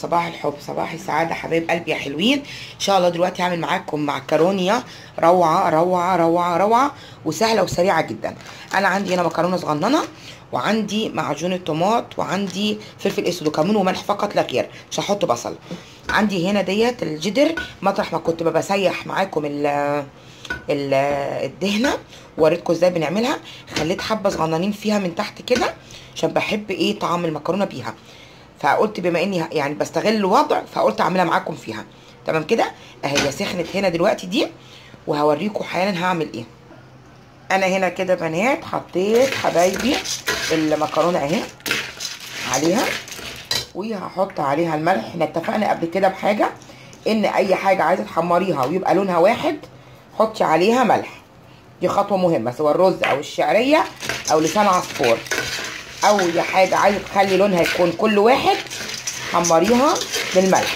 صباح الحب صباح السعادة حبايب قلبي يا حلوين ان شاء الله دلوقتي هعمل معاكم معكرونية روعة روعة روعة روعة وسهلة وسريعة جدا انا عندي هنا مكرونة صغننة وعندي معجون الطماط وعندي فلفل اسود وكمون وملح فقط لا غير مش هحط بصل عندي هنا ديت الجدر مطرح ما كنت بسيح معاكم ال ال- الدهنه ووريتكم ازاي بنعملها خليت حبه صغننين فيها من تحت كده عشان بحب ايه طعم المكرونه بيها فقلت بما اني يعني بستغل الوضع فقلت اعملها معاكم فيها تمام كده اهي سخنت هنا دلوقتي دي وهوريكم حالا هعمل ايه انا هنا كده بنات حطيت حبايبي المكرونه اهي عليها وهحط عليها الملح احنا اتفقنا قبل كده بحاجه ان اي حاجه عايزه تحمريها ويبقى لونها واحد حطي عليها ملح دي خطوه مهمه سواء الرز او الشعريه او لسان عصفور او يا حاجه عايزه تخلي لونها يكون كل واحد حمريها بالملح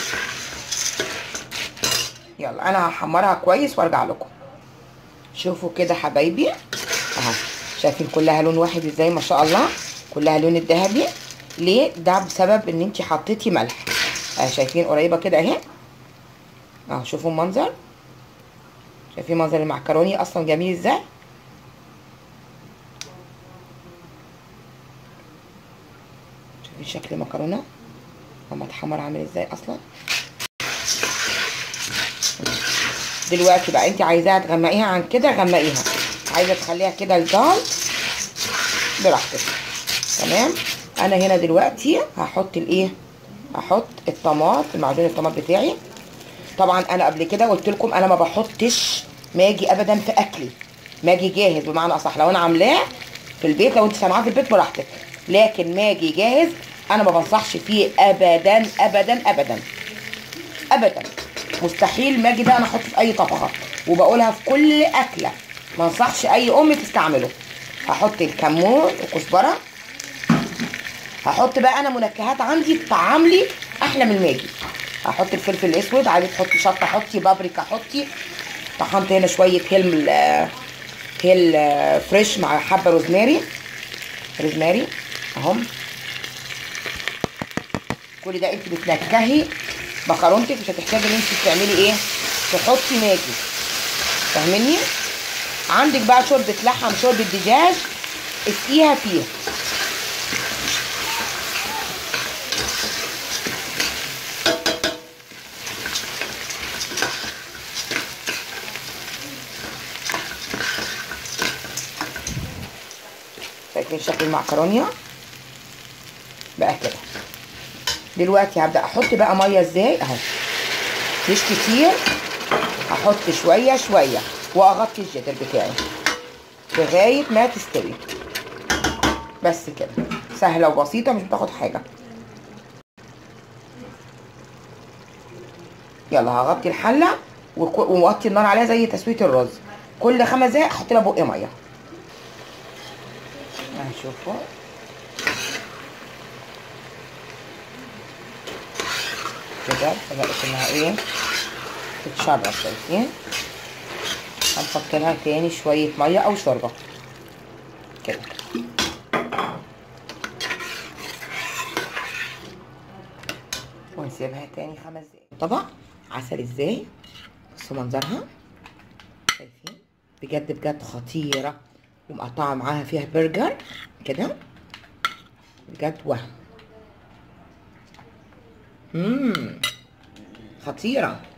يلا انا هحمرها كويس وارجع لكم شوفوا كده حبايبي اهو شايفين كلها لون واحد ازاي ما شاء الله كلها لون الذهبي ليه ده بسبب ان انت حطيتي ملح اهي شايفين قريبه كده اهي اهو شوفوا المنظر شايفين منظر المعكروني اصلا جميل ازاي شايفين شكل المكرونه لما اتحمر عامل ازاي اصلا دلوقتي بقى انت عايزاها تغمقيها عن كده غمقيها عايزه تخليها كده الدال براحتك تمام انا هنا دلوقتي هحط الايه هحط الطماط معجون الطماط بتاعي طبعا انا قبل كده قلت لكم انا ما بحطش ماجي ابدا في اكلي ماجي جاهز بمعنى اصح لو انا عاملاه في البيت لو انت صنعاه في البيت براحتك لكن ماجي جاهز انا ما بنصحش فيه ابدا ابدا ابدا ابدا مستحيل ماجي ده انا احطه في اي طبخه وبقولها في كل اكله ما انصحش اي ام تستعمله هحط الكمون وكزبره هحط بقى انا منكهات عندي تطعم لي احلى من الماجي هحط الفلفل الاسود عايزه تحطي شطه حطي بابريكا حطي طحنت هنا شويه هيل هيل فريش مع حبه روزماري روزماري اهم كل ده انت بتنكهي مكرونتك مش هتحتاجي ان انت تعملي ايه تحطي ماجي فاهميني عندك بقى شوربه لحم شوربه دجاج اسقيها فيها شايفين شكل المعكرونيه بقى كده دلوقتي هبدا احط بقى ميه ازاي اهو مش كتير هحط شويه شويه واغطي الجدر بتاعي لغايه ما تستوي بس كده سهله وبسيطه مش بتاخد حاجه يلا هغطي الحله ووطي النار عليها زي تسويه الرز كل خمس دقايق احط لها بق ميه هنشوفوا كده بدأت انها ايه تتشرب شايفين هنحط لها تاني شوية مية او شوربة كده ونسيبها تاني خمس دقايق طبق عسل ازاي بصوا منظرها شايفين بجد بجد خطيرة ومقطعة معاها فيها برجر كده بجد وهم مم. خطيرة